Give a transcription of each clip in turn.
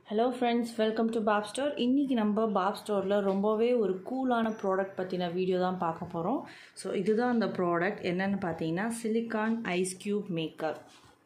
hello friends welcome to Pop Store இன்றைக்கி நம்ம pop ஸ்டோரில் ரொம்பவே ஒரு கூலான ப்ராடக்ட் பற்றின வீடியோ தான் பார்க்க போகிறோம் ஸோ இதுதான் அந்த ப்ராடக்ட் என்னென்னு பார்த்தீங்கன்னா silicon ice cube maker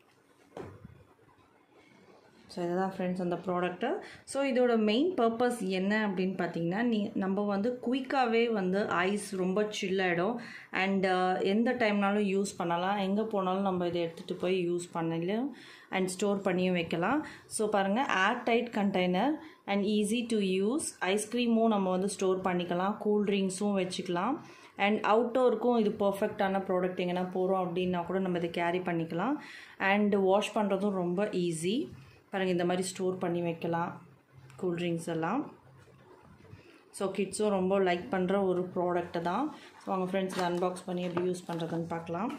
so இதுதான் ஃப்ரெண்ட்ஸ் அந்த ப்ராடக்ட்டு ஸோ இதோட மெயின் பர்பஸ் என்ன அப்படின்னு பார்த்தீங்கன்னா நீ நம்ம வந்து குயிக்காகவே வந்து ஐஸ் ரொம்ப சில்லாகிடும் அண்ட் எந்த டைம்னாலும் யூஸ் பண்ணலாம் எங்கே போனாலும் நம்ம இதை எடுத்துகிட்டு போய் யூஸ் பண்ணலாம் அண்ட் ஸ்டோர் பண்ணியும் வைக்கலாம் ஸோ பாருங்கள் air tight container and easy to use ஐஸ்கிரீமும் நம்ம வந்து ஸ்டோர் பண்ணிக்கலாம் கூல் ட்ரிங்க்ஸும் வச்சுக்கலாம் அண்ட் அவுட்டோருக்கும் இது பர்ஃபெக்டான ப்ராடக்ட் எங்கன்னா போகிறோம் அப்படின்னா கூட நம்ம இதை கேரி பண்ணிக்கலாம் அண்ட் வாஷ் பண்ணுறதும் ரொம்ப ஈஸி பாருங்கள் இந்த மாதிரி ஸ்டோர் பண்ணி வைக்கலாம் கூல்ட்ரிங்க்ஸ் எல்லாம் ஸோ கிட்ஸும் ரொம்ப லைக் பண்ணுற ஒரு ப்ராடக்ட்டு தான் ஸோ அவங்க ஃப்ரெண்ட்ஸ் அன்பாக்ஸ் பண்ணி எப்படி யூஸ் பண்ணுறதுன்னு பார்க்கலாம்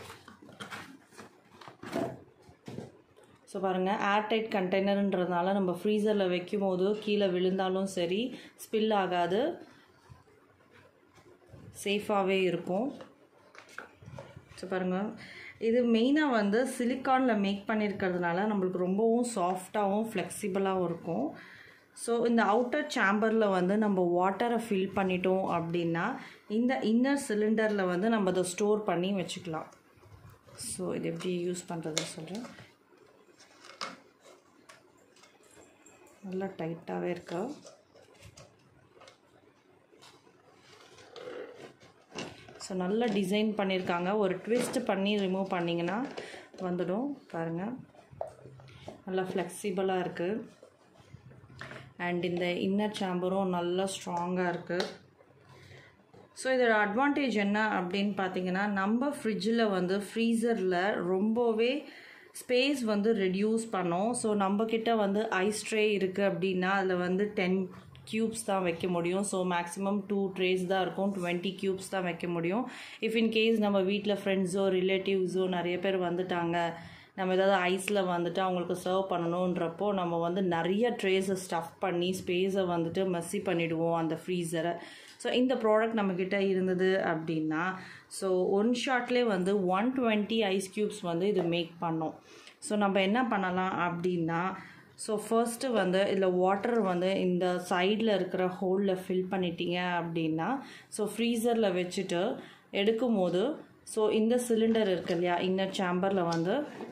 ஸோ பாருங்கள் ஏர்டைட் கண்டெய்னருன்றதுனால நம்ம ஃப்ரீசரில் வைக்கும் போது கீழே விழுந்தாலும் சரி ஸ்பில் ஆகாது சேஃபாகவே இருக்கும் ஸோ பாருங்கள் இது மெயினாக வந்து சிலிக்கானில் மேக் பண்ணியிருக்கிறதுனால நம்மளுக்கு ரொம்பவும் சாஃப்டாகவும் ஃப்ளெக்சிபிளாகவும் இருக்கும் ஸோ இந்த அவுட்டர் சேம்பரில் வந்து நம்ம வாட்டரை ஃபில் பண்ணிட்டோம் அப்படின்னா இந்த இன்னர் சிலிண்டரில் வந்து நம்ம அதை ஸ்டோர் பண்ணி வச்சுக்கலாம் ஸோ இது எப்படி யூஸ் பண்ணுறது சொல்கிறேன் நல்லா டைட்டாகவே இருக்கா ஸோ நல்லா டிசைன் பண்ணியிருக்காங்க ஒரு ட்விஸ்ட் பண்ணி ரிமூவ் பண்ணிங்கன்னா வந்துடும் பாருங்கள் நல்லா ஃப்ளெக்சிபிளாக இருக்குது அண்ட் இந்த இன்னர் சேம்பரும் நல்லா ஸ்ட்ராங்காக இருக்குது ஸோ இதோட அட்வான்டேஜ் என்ன அப்படின்னு பார்த்தீங்கன்னா நம்ம ஃப்ரிட்ஜில் வந்து ஃப்ரீசரில் ரொம்பவே ஸ்பேஸ் வந்து ரெடியூஸ் பண்ணோம் ஸோ நம்மக்கிட்ட வந்து ஐஸ் ட்ரே இருக்குது அப்படின்னா அதில் வந்து டென் க்யூப்ஸ் தான் வைக்க முடியும் ஸோ மேக்ஸிமம் டூ ட்ரேஸ் தான் இருக்கும் டுவெண்ட்டி க்யூப்ஸ் தான் வைக்க முடியும் இஃப் இன் கேஸ் நம்ம வீட்டில் ஃப்ரெண்ட்ஸோ ரிலேட்டிவ்ஸோ நிறைய பேர் வந்துட்டாங்க நம்ம ஏதாவது ஐஸில் வந்துட்டு அவங்களுக்கு சர்வ் பண்ணணுன்றப்போ நம்ம வந்து நிறைய ட்ரேஸை ஸ்டஃப் பண்ணி ஸ்பேஸை வந்துட்டு மெஸ்ஸி பண்ணிவிடுவோம் அந்த ஃப்ரீசரை ஸோ இந்த ப்ராடக்ட் நம்மக்கிட்ட இருந்தது அப்படின்னா ஸோ ஒன் ஷாட்லேயே வந்து ஒன் டுவெண்ட்டி ஐஸ் க்யூப்ஸ் வந்து இது மேக் பண்ணோம் ஸோ நம்ம என்ன பண்ணலாம் அப்படின்னா ஸோ ஃபர்ஸ்ட்டு வந்து இதில் வாட்டர் வந்து இந்த சைடில் இருக்கிற ஹோலில் ஃபில் பண்ணிட்டீங்க அப்படின்னா ஸோ ஃப்ரீசரில் வச்சுட்டு எடுக்கும் போது ஸோ இந்த சிலிண்டர் இருக்கு இல்லையா இன்னர் சேம்பரில் வந்து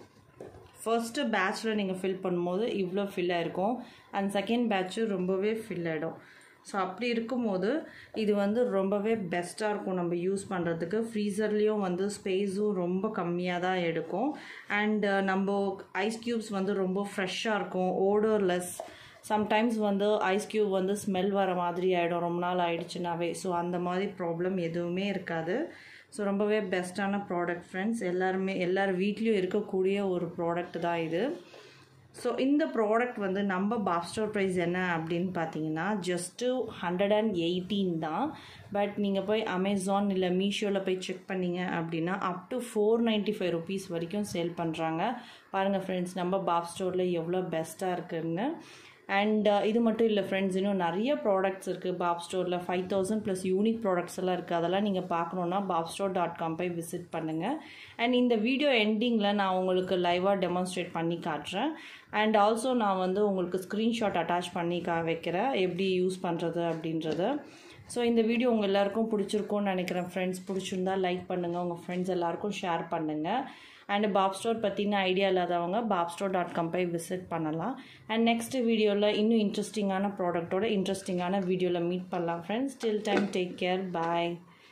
ஃபர்ஸ்ட்டு பேட்சில் நீங்கள் ஃபில் பண்ணும்போது இவ்வளோ ஃபில் ஆகிருக்கும் அண்ட் செகண்ட் பேட்ச்சு ரொம்பவே ஃபில் ஆகிடும் ஸோ அப்படி இருக்கும்போது இது வந்து ரொம்பவே பெஸ்ட்டாக இருக்கும் நம்ம யூஸ் பண்ணுறதுக்கு ஃப்ரீசர்லேயும் வந்து ஸ்பேஸும் ரொம்ப கம்மியாக தான் எடுக்கும் அண்டு நம்ம ஐஸ் க்யூப்ஸ் வந்து ரொம்ப ஃப்ரெஷ்ஷாக இருக்கும் ஓடர்லெஸ் சம்டைம்ஸ் வந்து ஐஸ் க்யூப் வந்து ஸ்மெல் வர மாதிரி ஆகிடும் ரொம்ப நாள் ஆயிடுச்சுனாவே ஸோ அந்த மாதிரி ப்ராப்ளம் எதுவுமே இருக்காது ஸோ ரொம்பவே பெஸ்ட்டான ப்ராடக்ட் ஃப்ரெண்ட்ஸ் எல்லாருமே எல்லார் வீட்லேயும் இருக்கக்கூடிய ஒரு ப்ராடக்ட் தான் இது ஸோ இந்த ப்ராடக்ட் வந்து நம்ம பாப் ஸ்டோர் ப்ரைஸ் என்ன அப்படின்னு பார்த்தீங்கன்னா ஜஸ்ட்டு ஹண்ட்ரட் அண்ட் எயிட்டீன் தான் பட் நீங்கள் போய் அமேசான் இல்லை மீஷோவில் போய் செக் பண்ணிங்க அப்படின்னா up to four ninety five rupees வரைக்கும் சேல் பண்ணுறாங்க பாருங்கள் ஃப்ரெண்ட்ஸ் நம்ம பாப் ஸ்டோரில் எவ்வளோ பெஸ்ட்டாக இருக்குதுன்னு அண்ட் இது மட்டும் இல்லை ஃப்ரெண்ட்ஸ் இன்னும் நிறைய ப்ராடக்ட்ஸ் இருக்குது பாப் ஸ்டோரில் five thousand plus unique products எல்லாம் இருக்குது அதெல்லாம் நீங்கள் பார்க்கணுன்னா பாப் ஸ்டோர் டாட் காம் போய் விசிட் பண்ணுங்கள் அண்ட் இந்த வீடியோ எண்டிங்கில் நான் உங்களுக்கு லைவாக டெமான்ஸ்ட்ரேட் பண்ணி காட்டுறேன் அண்ட் ஆல்சோ நான் வந்து உங்களுக்கு ஸ்க்ரீன்ஷாட் அட்டாச் பண்ணி கா வைக்கிறேன் எப்படி யூஸ் பண்ணுறது அப்படின்றத ஸோ இந்த வீடியோ உங்கள் எல்லாருக்கும் பிடிச்சிருக்கும்னு நினைக்கிறேன் ஃப்ரெண்ட்ஸ் பிடிச்சிருந்தா லைக் பண்ணுங்கள் உங்கள் ஃப்ரெண்ட்ஸ் எல்லாருக்கும் ஷேர் பண்ணுங்கள் அண்ட் பாப் ஸ்டோர் பற்றின ஐடியா இல்லாதவங்க பாப் ஸ்டோர் டாட் காம் போய் விசிட் பண்ணலாம் அண்ட் நெக்ஸ்ட் வீடியோவில் இன்னும் இன்ட்ரெஸ்டிங்கான ப்ராடக்ட்டோட இன்ட்ரெஸ்டிங்கான வீடியோவில் மீட் பண்ணலாம் friends till time take care bye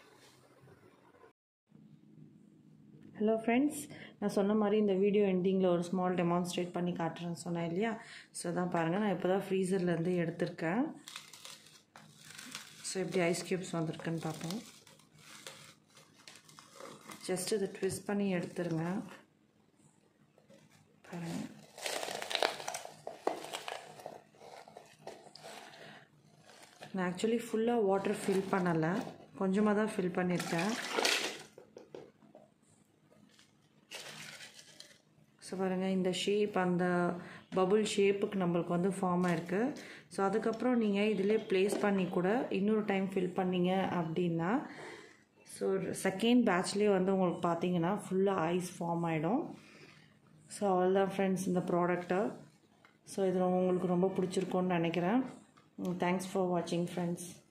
hello friends நான் சொன்ன மாதிரி இந்த வீடியோ எண்டிங்கில் ஒரு ஸ்மால் டெமான்ஸ்ட்ரேட் பண்ணி காட்டுறேன்னு சொன்னேன் இல்லையா ஸோ தான் பாருங்கள் நான் இப்போ தான் ஃப்ரீசர்லேருந்து எடுத்திருக்கேன் ஸோ எப்படி ஐஸ் க்யூப்ஸ் வந்திருக்குன்னு பார்ப்போம் ஜஸ்ட் இதை ட்விஸ்ட் பண்ணி எடுத்துருங்க பாருங்கள் நான் ஆக்சுவலி ஃபுல்லாக வாட்டர் ஃபில் பண்ணலை கொஞ்சமாக தான் ஃபில் பண்ணியிருக்கேன் ஸோ பாருங்கள் இந்த ஷேப் அந்த பபுள் ஷேப்புக்கு நம்மளுக்கு வந்து ஃபார்ம் ஆகிருக்கு ஸோ அதுக்கப்புறம் நீங்கள் இதிலே ப்ளேஸ் பண்ணி கூட இன்னொரு டைம் ஃபில் பண்ணிங்க அப்படின்னா ஸோ செகண்ட் பேட்ச்லேயே வந்து உங்களுக்கு பார்த்தீங்கன்னா ஃபுல்லாக ஐஸ் ஃபார்ம் ஆகிடும் ஸோ அவ்வளோதான் ஃப்ரெண்ட்ஸ் இந்த ப்ராடக்ட்டை ஸோ இது உங்களுக்கு ரொம்ப பிடிச்சிருக்கோன்னு நினைக்கிறேன் தேங்க்ஸ் ஃபார் வாட்சிங் ஃப்ரெண்ட்ஸ்